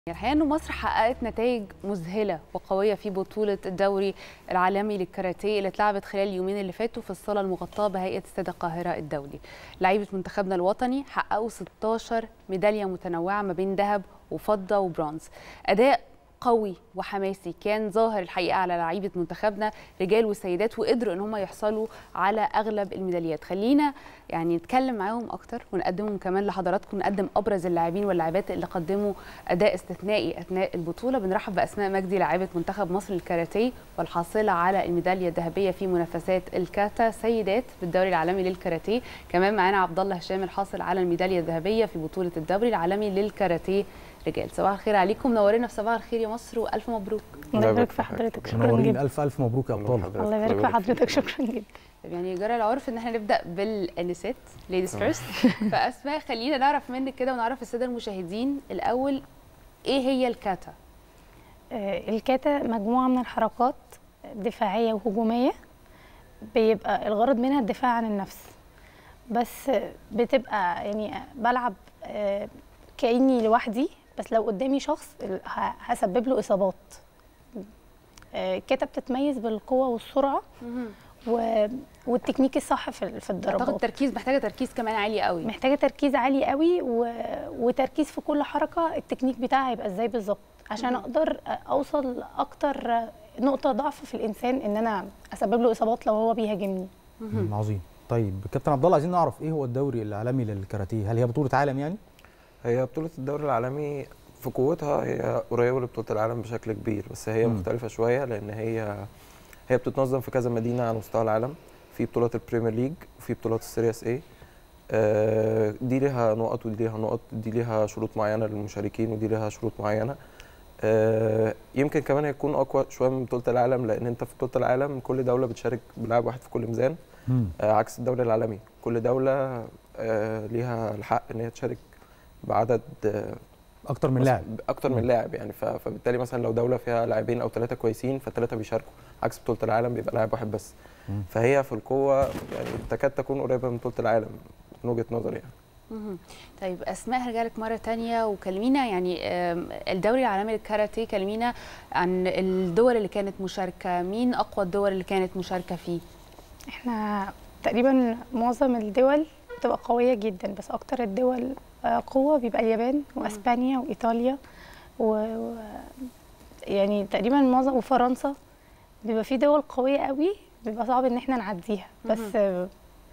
الحقيقه انه مصر حققت نتائج مذهله وقويه في بطوله الدوري العالمي للكاراتيه اللي اتلعبت خلال اليومين اللي فاتوا في الصاله المغطاه بهيئه استاد القاهره الدولي. لعيبه منتخبنا الوطني حققوا 16 ميداليه متنوعه ما بين ذهب وفضه وبرونز. اداء قوي وحماسي كان ظاهر الحقيقه على لعيبه منتخبنا رجال وسيدات وقدروا ان هم يحصلوا على اغلب الميداليات خلينا يعني نتكلم معاهم اكتر ونقدمهم كمان لحضراتكم نقدم ابرز اللاعبين واللاعبات اللي قدموا اداء استثنائي اثناء البطوله بنرحب باسماء مجدي لاعبه منتخب مصر للكاراتيه والحاصله على الميداليه الذهبيه في منافسات الكاتا سيدات بالدوري العالمي للكاراتيه كمان معانا عبد الله هشام الحاصل على الميداليه الذهبيه في بطوله الدوري العالمي للكاراتيه رجال صباح الخير عليكم منورينا في صباح الخير يا مصر والف مبروك الله يبارك في حضرتك شكرا منورين جدا الف الف مبروك يا ابطال الله يبارك في حضرتك شكرا جدا يعني جرى العرف ان احنا نبدا بالانسات ليديز فيرست فاسماء خلينا نعرف منك كده ونعرف الساده المشاهدين الاول ايه هي الكاتا آه، الكاتا مجموعه من الحركات دفاعيه وهجوميه بيبقى الغرض منها الدفاع عن النفس بس بتبقى يعني بلعب آه، كاني لوحدي بس لو قدامي شخص ه- هسبب له اصابات آه، الكاتا بتتميز بالقوه والسرعه و... والتكنيك الصح في في اعتقد الضربات تركيز محتاجه تركيز كمان عالي قوي محتاجه تركيز عالي قوي و... وتركيز في كل حركه التكنيك بتاعها هيبقى ازاي بالظبط عشان مم. اقدر اوصل اكتر نقطه ضعف في الانسان ان انا اسبب له اصابات لو هو بيهاجمني مم، عظيم طيب كابتن عبد الله عايزين نعرف ايه هو الدوري العالمي للكاراتيه هل هي بطوله عالم يعني هي بطولة الدوري العالمي في قوتها هي قريبة لبطولة العالم بشكل كبير بس هي مم. مختلفة شوية لأن هي هي بتتنظم في كذا مدينة على مستوى العالم في بطولات البريمير ليج وفي بطولات السيريس اي آه، دي ليها نقط ودي ليها نقط دي ليها شروط معينة للمشاركين ودي ليها شروط معينة آه، يمكن كمان هيكون أقوى شوية من بطولة العالم لأن أنت في بطولة العالم كل دولة بتشارك بلاعب واحد في كل ميزان مم. آه، عكس الدوري العالمي كل دولة آه، ليها الحق إن هي تشارك بعدد آه، اكتر من بس- لاعب اكتر من مم. لاعب يعني ف- فبالتالي مثلا لو دوله فيها لاعبين او ثلاثه كويسين فالثلاثه بيشاركوا عكس بطوله العالم بيبقى لاعب واحد بس مم. فهي في القوه يعني تكاد تكون قريبه من بطوله العالم من وجهه نظري يعني مهم. طيب اسماء هرجع لك مره تانية وكلمينا يعني آم، الدوري العالمي للكاراتيه كلمينا عن الدول اللي كانت مشاركه مين اقوى الدول اللي كانت مشاركه فيه احنا تقريبا معظم الدول بتبقى قويه جدا بس اكتر الدول آه، قوه بيبقى اليابان واسبانيا وايطاليا و... و... يعني تقريبا معظم وفرنسا بيبقى في دول قويه قوي بيبقى صعب ان احنا نعديها بس آه،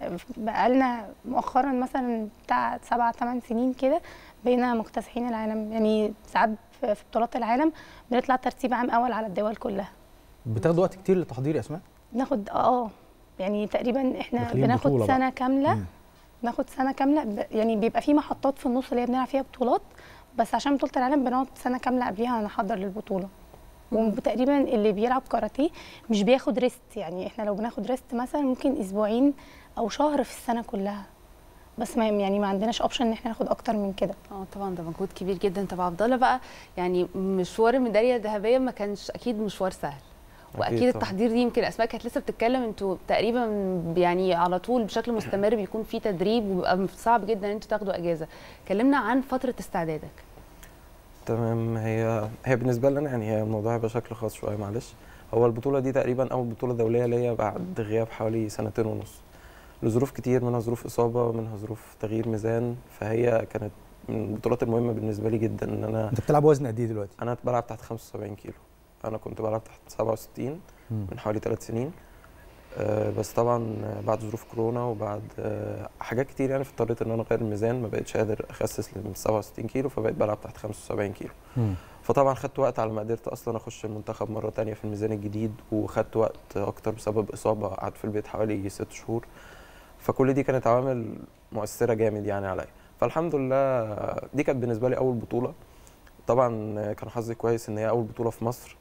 بقالنا مؤخرا مثلا بتاع سبع ثمان سنين كده بقينا مكتسحين العالم يعني ساعات في في بطولات العالم بنطلع ترتيب عام اول على الدول كلها بتاخد وقت كتير للتحضير يا اسماء بناخد اه يعني تقريبا احنا داخلين بناخد بطولة بقى. سنه كامله مم. بناخد سنه كامله ب- يعني بيبقى في محطات في النص اللي هي بنلعب فيها بطولات بس عشان بطوله العالم بنقعد سنه كامله قبليها نحضر للبطوله وتقريبا اللي بيلعب كاراتيه مش بياخد ريست يعني احنا لو بناخد ريست مثلا ممكن اسبوعين او شهر في السنه كلها بس ما يعني ما عندناش اوبشن ان احنا ناخد اكتر من كده اه طبعا ده مجهود كبير جدا طب عبد الله بقى يعني مشوار الميداليه الذهبيه ما كانش اكيد مشوار سهل واكيد طبعاً. التحضير دي يمكن اسماء كانت لسه بتتكلم انتوا تقريبا يعني على طول بشكل مستمر بيكون في تدريب وبيبقى صعب جدا ان انتوا تاخدوا اجازه كلمنا عن فتره استعدادك تمام هي هي بالنسبه لنا يعني هي الموضوع هيبقى بشكل خاص شويه معلش هو البطوله دي تقريبا اول بطوله دوليه ليا بعد غياب حوالي سنتين ونص لظروف كتير منها ظروف اصابه منها ظروف تغيير ميزان فهي كانت من البطولات المهمه بالنسبه لي جدا ان انا انت بتلعب وزن قد ايه دلوقتي انا بلعب تحت 75 كيلو انا كنت بلعب تحت 67 مم. من حوالي ثلاث سنين آه، بس طبعا آه، بعد ظروف كورونا وبعد آه، حاجات كتير يعني فاضطريت ان انا اغير الميزان ما بقتش قادر اخسس لل 67 كيلو فبقيت بلعب تحت 75 كيلو مم. فطبعا خدت وقت على ما قدرت اصلا اخش المنتخب مره تانية في الميزان الجديد وخدت وقت اكتر بسبب اصابه قعدت في البيت حوالي ست شهور فكل دي كانت عوامل مؤثره جامد يعني عليا فالحمد لله دي كانت بالنسبه لي اول بطوله طبعا كان حظي كويس ان هي اول بطوله في مصر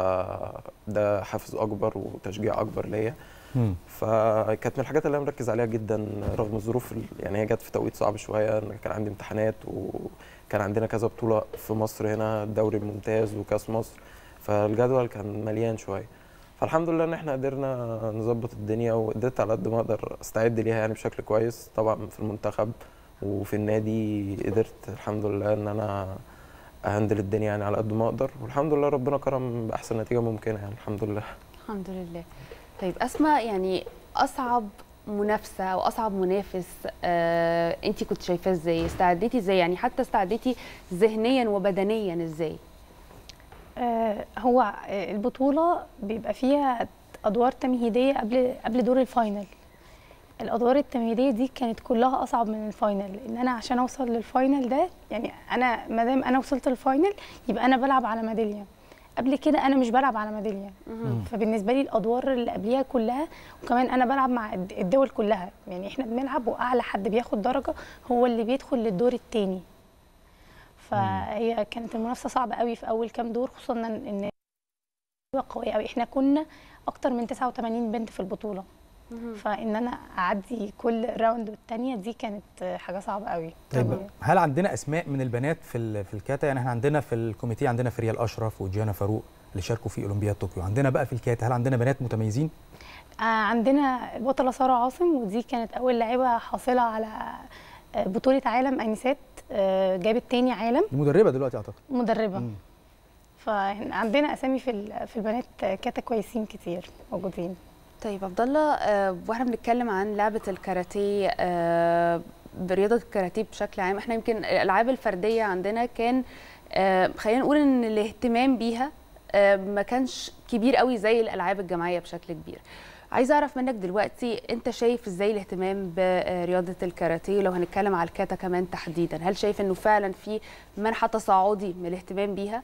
فده حافز اكبر وتشجيع اكبر ليا مم. فكانت من الحاجات اللي انا مركز عليها جدا رغم الظروف ال- يعني هي جت في توقيت صعب شويه إن كان عندي امتحانات وكان عندنا كذا بطوله في مصر هنا الدوري الممتاز وكاس مصر فالجدول كان مليان شويه فالحمد لله ان احنا قدرنا نظبط الدنيا وقدرت على قد ما اقدر استعد ليها يعني بشكل كويس طبعا في المنتخب وفي النادي قدرت الحمد لله ان انا اهندل الدنيا يعني على قد ما اقدر والحمد لله ربنا كرم باحسن نتيجه ممكنه يعني الحمد لله الحمد لله طيب اسماء يعني اصعب منافسه او اصعب منافس آه انت كنت شايفاه ازاي استعديتي ازاي يعني حتى استعديتي ذهنيا وبدنيا ازاي آه، هو آه، البطولة بيبقى فيها أدوار تمهيدية قبل قبل دور الفاينل الأدوار التمهيدية دي كانت كلها أصعب من الفاينل لأن أنا عشان أوصل للفاينل ده يعني أنا ما دام أنا وصلت للفاينل يبقى أنا بلعب على ميدالية قبل كده أنا مش بلعب على ميدالية مهم. فبالنسبة لي الأدوار اللي قبليها كلها وكمان أنا بلعب مع الد- الدول كلها يعني إحنا بنلعب وأعلى حد بياخد درجة هو اللي بيدخل للدور التاني فهي كانت المنافسه صعبه قوي في اول كام دور خصوصا ان ان قويه قوي احنا كنا اكتر من 89 بنت في البطوله مهم. فان انا اعدي كل راوند والتانيه دي كانت حاجه صعبه قوي طيب هل عندنا اسماء من البنات في ال- في الكاتا يعني احنا عندنا في الكوميتيه عندنا فريال اشرف وجيانا فاروق اللي شاركوا في اولمبياد طوكيو عندنا بقى في الكاتا هل عندنا بنات متميزين آه، عندنا البطله ساره عاصم ودي كانت اول لاعبه حاصله على آه، بطوله عالم انسات آه، جابت تاني عالم دي مدربه دلوقتي اعتقد مدربه مم. فعندنا اسامي في ال- في البنات كاتا كويسين كتير موجودين طيب عبد الله آه، واحنا بنتكلم عن لعبه الكاراتيه آه، برياضه الكاراتيه بشكل عام احنا يمكن الالعاب الفرديه عندنا كان آه، خلينا نقول ان الاهتمام بيها آه، ما كانش كبير قوي زي الالعاب الجماعيه بشكل كبير عايزه اعرف منك دلوقتي انت شايف ازاي الاهتمام برياضه الكاراتيه لو هنتكلم على الكاتا كمان تحديدا هل شايف انه فعلا في منحى تصاعدي من الاهتمام بيها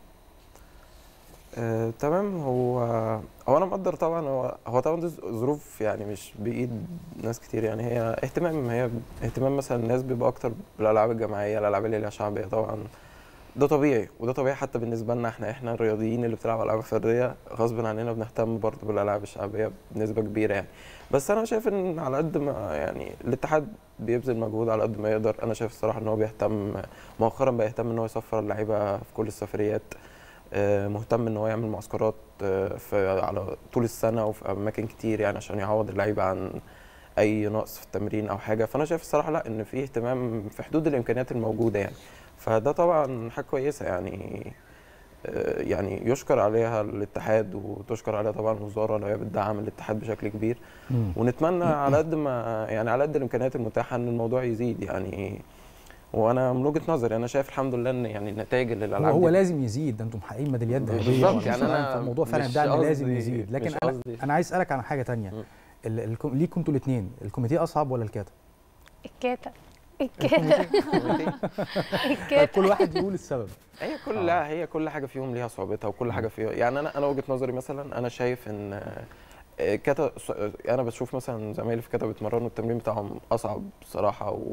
آه، تمام هو هو انا مقدر طبعا هو هو طبعا دي ظروف يعني مش بايد ناس كتير يعني هي اهتمام هي اهتمام مثلا الناس بيبقى اكتر بالالعاب الجماعيه الالعاب اللي ليها شعبيه طبعا ده طبيعي وده طبيعي حتى بالنسبه لنا احنا احنا الرياضيين اللي بتلعب العاب فرديه غصب عننا بنهتم برضه بالالعاب الشعبيه بنسبه كبيره يعني بس انا شايف ان على قد ما يعني الاتحاد بيبذل مجهود على قد ما يقدر انا شايف الصراحه ان هو بيهتم مؤخرا بقى يهتم ان هو يسفر اللعيبه في كل السفريات آه، مهتم ان هو يعمل معسكرات آه، في على طول السنه وفي اماكن كتير يعني عشان يعوض اللعيبه عن اي نقص في التمرين او حاجه فانا شايف الصراحه لا ان في اهتمام في حدود الامكانيات الموجوده يعني فده طبعا حاجه كويسه يعني آه، يعني يشكر عليها الاتحاد وتشكر عليها طبعا الوزاره اللي هي بتدعم الاتحاد بشكل كبير مم. ونتمنى على قد ما يعني على قد الامكانيات المتاحه ان الموضوع يزيد يعني وانا من وجهه نظري انا شايف الحمد لله ان يعني النتائج اللي الالعاب هو دي لازم يزيد ده انتم محققين ميداليات ذهبيه بالظبط، وعلى يعني مستوى أنا العالم، فالموضوع فعلا مش ده إن لازم قصدي- يزيد لكن مش انا قصدي. انا عايز اسالك عن حاجه تانية مم. ال- الكم- ليكوا انتوا الاثنين الكوميتيه اصعب ولا الكاتا الكاتا الكاتا طيب الكاتا كل واحد يقول السبب هي كل لا هي كل حاجه فيهم ليها صعوبتها وكل حاجه فيها يعني انا انا وجهه نظري مثلا انا شايف ان آه، كاتا ص- انا بشوف مثلا زمايلي في كاتا بيتمرنوا التمرين بتاعهم اصعب بصراحه و,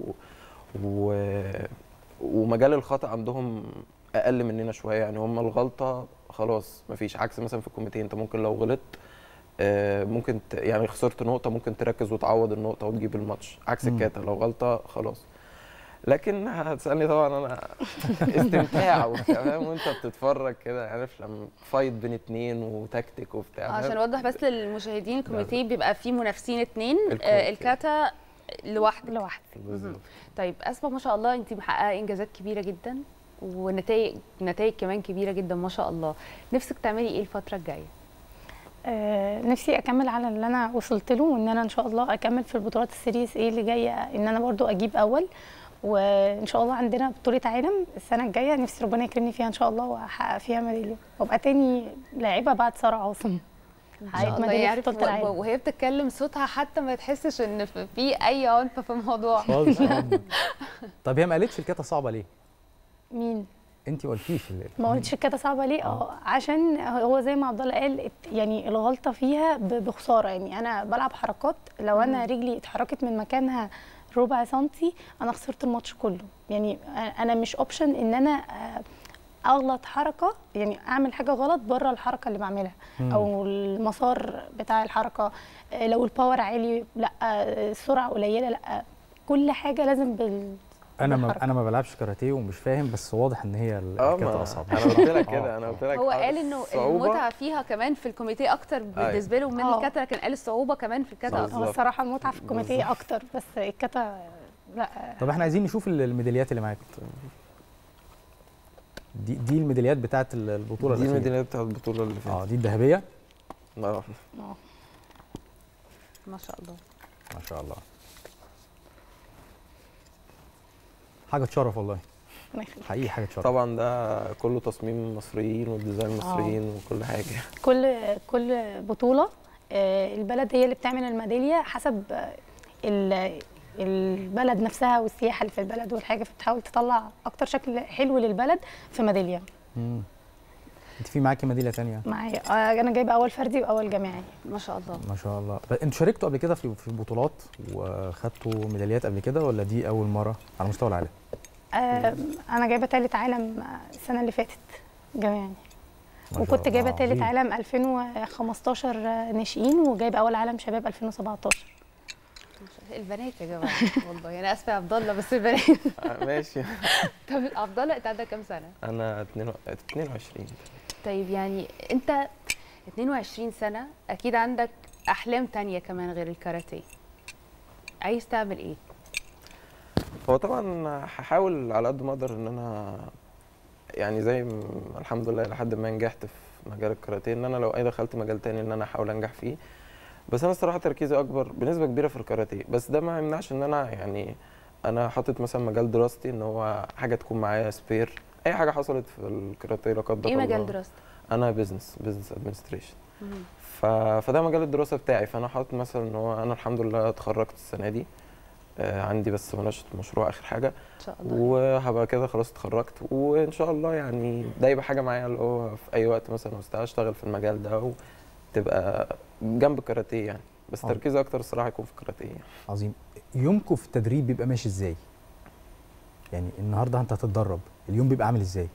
و ومجال الخطا عندهم اقل مننا شويه يعني هم الغلطه خلاص مفيش عكس مثلا في الكوميتيه انت ممكن لو غلطت آه، ممكن ت- يعني خسرت نقطه ممكن تركز وتعوض النقطه وتجيب الماتش عكس مم. الكاتا لو غلطه خلاص لكن هتسالني طبعا انا استمتاع وبتاع فاهم وانت بتتفرج كده عارف لما فايت بين اتنين وتكتيك وبتاع عشان فاهم؟ اوضح بس للمشاهدين الكوميتيه بيبقى فيه منافسين اتنين آه الكوميتيه. الكاتا لوحدك لوحدي بالظبط. طيب اسماء ما شاء الله انت محققه انجازات كبيره جدا ونتائج نتائج كمان كبيره جدا ما شاء الله نفسك تعملي ايه الفتره الجايه آه، نفسي اكمل على اللي انا وصلت له وان انا ان شاء الله اكمل في البطولات السيريس ايه اللي جايه ان انا برضو اجيب اول وان شاء الله عندنا بطوله عالم السنه الجايه نفسي ربنا يكرمني فيها ان شاء الله واحقق فيها ميداليه وابقى تاني لاعبه بعد ساره عاصم ان حققت شاء الله ميداليه في يعرف بطوله العالم وهي بتتكلم صوتها حتى ما تحسش ان في في اي عنف في الموضوع خالص طب هي ما قالتش الكاتا صعبه ليه؟ مين انت ما قلتيش ال- ما قلتش كده صعبه ليه اه عشان هو زي ما عبد الله قال ات- يعني الغلطه فيها ب- بخساره يعني انا بلعب حركات لو انا رجلي اتحركت من مكانها ربع سنتي انا خسرت الماتش كله يعني انا مش اوبشن ان انا آه، اغلط حركه يعني اعمل حاجه غلط بره الحركه اللي بعملها مم. او المسار بتاع الحركه آه، لو الباور عالي لا آه، السرعه قليله لا كل حاجه لازم بال انا ما بالحركة. انا ما بلعبش كاراتيه ومش فاهم بس واضح ان هي ال- اه الكاتا ما اصعب انا قلت لك آه. كده انا قلت لك هو آه، قال انه الصعوبة المتعه فيها كمان في الكوميتيه اكتر بالنسبه له من آه. الكاتا لكن قال الصعوبه كمان في الكاتا صح. أكتر. هو بالظبط. الصراحه المتعه في الكوميتيه بالظبط. اكتر بس الكاتا لا طب احنا عايزين نشوف ال- الميداليات اللي معاك دي دي الميداليات بتاعه البطوله دي الأخيرة. الميداليات بتاعت البطوله اللي اه فاتت دي الذهبيه آه. اه ما شاء الله ما شاء الله حاجه تشرف والله الله يخليك. حقيقي حاجه تشرف طبعا ده كله تصميم مصريين والديزاين مصريين وكل حاجه كل كل بطوله آه، البلد هي اللي بتعمل الميداليه حسب آه، ال- البلد نفسها والسياحه اللي في البلد والحاجه فبتحاول تطلع اكتر شكل حلو للبلد في ميداليه مم. انت في معاكي ميداليه ثانيه معايا آه، انا جايبه اول فردي واول جماعي ما شاء الله ما شاء الله ب- انتوا شاركتوا قبل كده في في بطولات وخدتوا ميداليات قبل كده ولا دي اول مره على مستوى العالم آه، انا جايبه ثالث عالم آه، السنه اللي فاتت جماعي ما شاء وكنت جايبه الله، ثالث عظيم. عالم 2015 ناشئين وجايبه اول عالم شباب 2017 البنات يا جماعه والله انا اسفه يا عبد الله بس البنات آه، ماشي طب عبد الله انت عندك كام سنه؟ انا 22 طيب يعني انت 22 سنه اكيد عندك احلام تانية كمان غير الكاراتيه عايز تعمل ايه؟ هو طبعا هحاول على قد ما اقدر ان انا يعني زي ما الحمد لله لحد ما نجحت في مجال الكاراتيه ان انا لو اي دخلت مجال تاني ان انا احاول انجح فيه بس انا الصراحه تركيزي اكبر بنسبه كبيره في الكاراتيه بس ده ما يمنعش ان انا يعني انا حاطط مثلا مجال دراستي ان هو حاجه تكون معايا سبير اي حاجه حصلت في الكاراتيه لا قدر ايه الله مجال دراستك؟ انا بزنس بزنس ادمنستريشن مم. ف... فده مجال الدراسه بتاعي فانا حاطط مثلا ان هو انا الحمد لله اتخرجت السنه دي آه عندي بس مناقشه مشروع اخر حاجه ان شاء الله وهبقى كده خلاص اتخرجت وان شاء الله يعني ده يبقى حاجه معايا اللي هو في اي وقت مثلا مستعد اشتغل في المجال ده وتبقى جنب الكاراتيه يعني بس آه. تركيزي اكتر الصراحه يكون في الكاراتيه يعني. عظيم يومكم في التدريب بيبقى ماشي ازاي يعني النهارده انت هتتدرب اليوم بيبقى عامل ازاي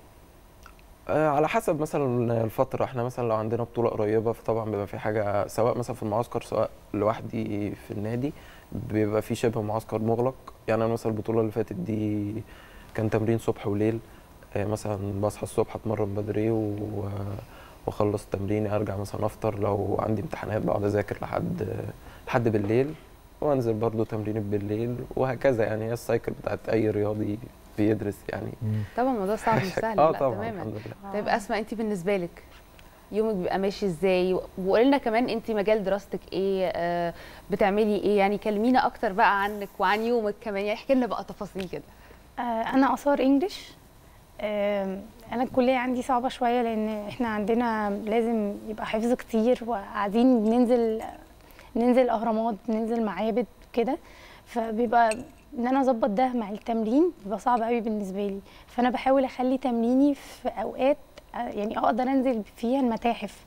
آه، على حسب مثلا الفترة احنا مثلا لو عندنا بطولة قريبة فطبعا بيبقى في حاجة سواء مثلا في المعسكر سواء لوحدي في النادي بيبقى في شبه معسكر مغلق يعني انا مثلا البطولة اللي فاتت دي كان تمرين صبح وليل آه، مثلا بصحى الصبح اتمرن بدري و- واخلص تمريني ارجع مثلا افطر لو عندي امتحانات بقعد اذاكر لحد لحد بالليل وانزل برضو تمرين بالليل وهكذا يعني هي السايكل بتاعت اي رياضي بيدرس يعني طبعا الموضوع صعب مش سهل اه لا طبعا تماما الحمد لله طيب اسماء انت بالنسبه لك يومك بيبقى ماشي ازاي وقولي لنا كمان انت مجال دراستك ايه آه بتعملي ايه يعني كلمينا اكتر بقى عنك وعن يومك كمان يعني احكي لنا بقى تفاصيل كده آه، انا اثار انجلش آم، انا الكليه عندي صعبه شويه لان احنا عندنا لازم يبقى حفظ كتير وقاعدين بننزل ننزل اهرامات بننزل معابد كده فبيبقى ان انا اظبط ده مع التمرين بيبقى صعب قوي بالنسبه لي فانا بحاول اخلي تمريني في اوقات آه، يعني اقدر انزل فيها المتاحف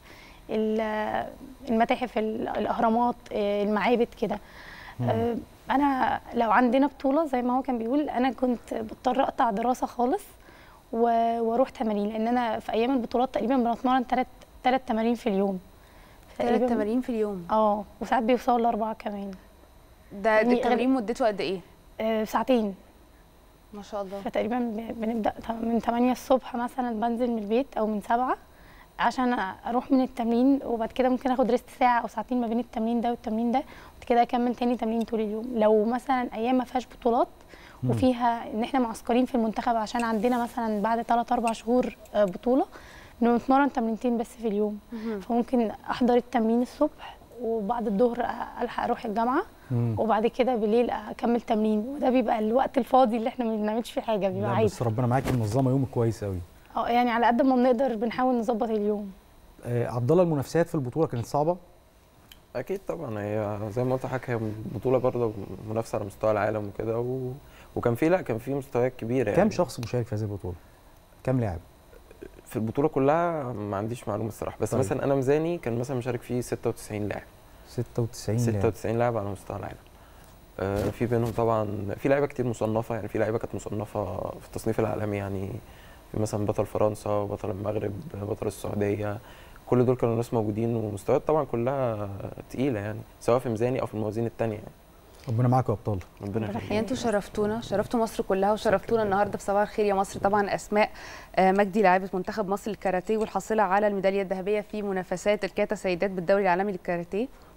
ال- المتاحف ال- الاهرامات آه، المعابد كده آه، انا لو عندنا بطوله زي ما هو كان بيقول انا كنت بضطر اقطع دراسه خالص و- واروح تمارين لان انا في ايام البطولات تقريبا بنتمرن ثلاث ثلاث تمارين في اليوم ثلاث تقريباً- تمارين في اليوم اه وساعات بيوصلوا لاربعه كمان ده يعني التمرين مدته قد ايه آه، ساعتين ما شاء الله فتقريبا ب- بنبدا ت- من 8 الصبح مثلا بنزل من البيت او من 7 عشان اروح من التمرين وبعد كده ممكن اخد ريست ساعه او ساعتين ما بين التمرين ده والتمرين ده وبعد كده اكمل تاني تمرين طول اليوم لو مثلا ايام ما فيهاش بطولات مم. وفيها ان احنا معسكرين في المنتخب عشان عندنا مثلا بعد 3 4 شهور آه، بطوله بنتمرن تمرينتين بس في اليوم مهم. فممكن احضر التمرين الصبح وبعد الظهر أ- الحق اروح الجامعه مم. وبعد كده بالليل اكمل تمرين وده بيبقى الوقت الفاضي اللي احنا ما بنعملش فيه حاجه بيبقى لا عادي بس ربنا معاكي منظمه يومك كويس قوي اه يعني على قد ما بنقدر بنحاول نظبط اليوم آه عبد الله المنافسات في البطوله كانت صعبه اكيد طبعا هي زي ما قلت لحضرتك هي بطوله برضه منافسه على مستوى العالم وكده و... وكان في لا كان في مستويات كبيره يعني كام شخص مشارك في هذه البطوله كام لاعب في البطوله كلها ما عنديش معلومه الصراحه بس طيب. طيب. مثلا انا ميزاني كان مثلا مشارك فيه 96 لاعب 96 لاعب 96 لاعب على مستوى العالم آه، في بينهم طبعا في لعيبه كتير مصنفه يعني في لعيبه كانت مصنفه في التصنيف العالمي يعني في مثلا بطل فرنسا وبطل المغرب بطل السعوديه كل دول كانوا ناس موجودين ومستويات طبعا كلها تقيله يعني سواء في ميزاني او في الموازين التانية يعني ربنا معاكم يا ابطال ربنا ربنا يخليك يعني انتوا شرفتونا شرفتوا مصر كلها وشرفتونا النهارده في صباح الخير يا مصر طبعا اسماء آه، مجدي لاعبه منتخب مصر للكاراتيه والحاصله على الميداليه الذهبيه في منافسات الكاتا سيدات بالدوري العالمي للكاراتيه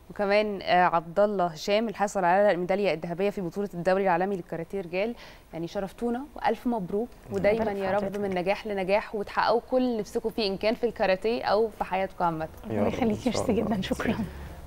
وكمان آه، عبد الله هشام اللي حصل على الميداليه الذهبيه في بطوله الدوري العالمي للكاراتيه رجال يعني شرفتونا والف مبروك ودايما يبارك في يا رب حضرتك. من نجاح لنجاح وتحققوا كل اللي نفسكم فيه ان كان في الكاراتيه او في حياتكم عامه يا الله رب إن يخليكي شاء ميرسي الله. جدا شكرا